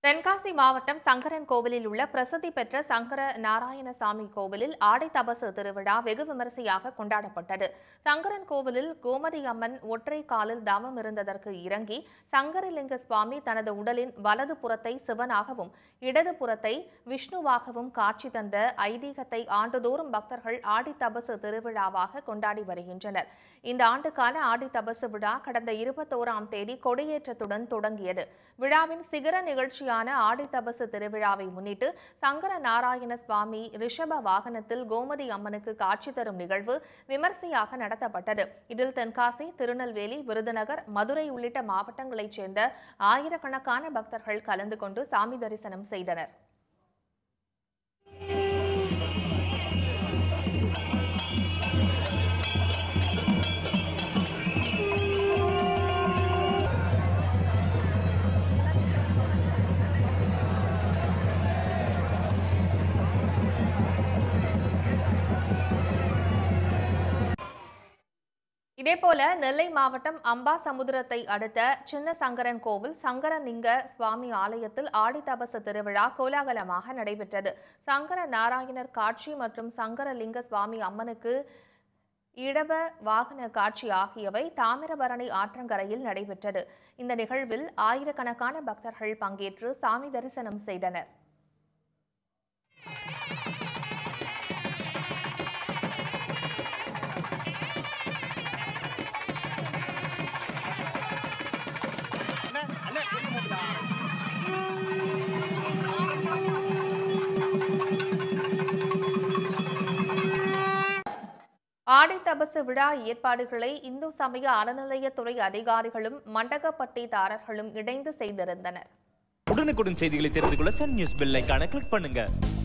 தென்காசி மாவட்டம் சங்கரன் கோவிலில் உள்ள பிரசித்தி பெற்ற சங்கர நாராயணசாமி கோவிலில் ஆடை தபசு திருவிழா வெகு விமரிசையாக கொண்டாடப்பட்டது சங்கரன் கோவிலில் கோமதி அம்மன் ஒற்றை காலில் தவம் இருந்ததற்கு இறங்கி சங்கரலிங்க சுவாமி தனது உடலின் வலது புறத்தை சிவனாகவும் இடது புறத்தை விஷ்ணுவாகவும் காட்சி தந்த ஐதீகத்தை ஆண்டுதோறும் பக்தர்கள் ஆடி தபசு திருவிழாவாக கொண்டாடி வருகின்றனர் இந்த ஆண்டுக்கான ஆடி தபசு விழா கடந்த இருபத்தோராம் தேதி கொடியேற்றத்துடன் தொடங்கியது விழாவின் சிகர நிகழ்ச்சியான ஆடி தபசு திருவிழாவை முன்னிட்டு சங்கர நாராயண சுவாமி ரிஷப வாகனத்தில் கோமதி அம்மனுக்கு காட்சி தரும் நிகழ்வு விமர்சையாக நடத்தப்பட்டது இதில் தென்காசி திருநெல்வேலி விருதுநகர் மதுரை உள்ளிட்ட மாவட்டங்களைச் சேர்ந்த ஆயிரக்கணக்கான பக்தர்கள் கலந்து கொண்டு சாமி தரிசனம் செய்தனர் இதேபோல நெல்லை மாவட்டம் அம்பாசமுத்திரத்தை அடுத்த சின்ன சங்கரன் கோவில் சங்கரலிங்க சுவாமி ஆலயத்தில் ஆடி தபசு திருவிழா கோலாகலமாக நடைபெற்றது சங்கர நாராயணர் காட்சி மற்றும் சங்கரலிங்க சுவாமி அம்மனுக்கு இடப வாகன காட்சி ஆகியவை தாமிரபரணி ஆற்றங்கரையில் நடைபெற்றது இந்த நிகழ்வில் ஆயிரக்கணக்கான பக்தர்கள் பங்கேற்று சாமி தரிசனம் செய்தனர் ஆடி தபசு விழா ஏற்பாடுகளை இந்து சமய அறநிலையத்துறை அதிகாரிகளும் மண்டகப்பட்டிதாரர்களும் இணைந்து செய்திருந்தனர் உடனுக்குடன் செய்திகளை தெரிந்து கொள்ள சன் நியூஸ் பெல் ஐகானை கிளிக் பண்ணுங்க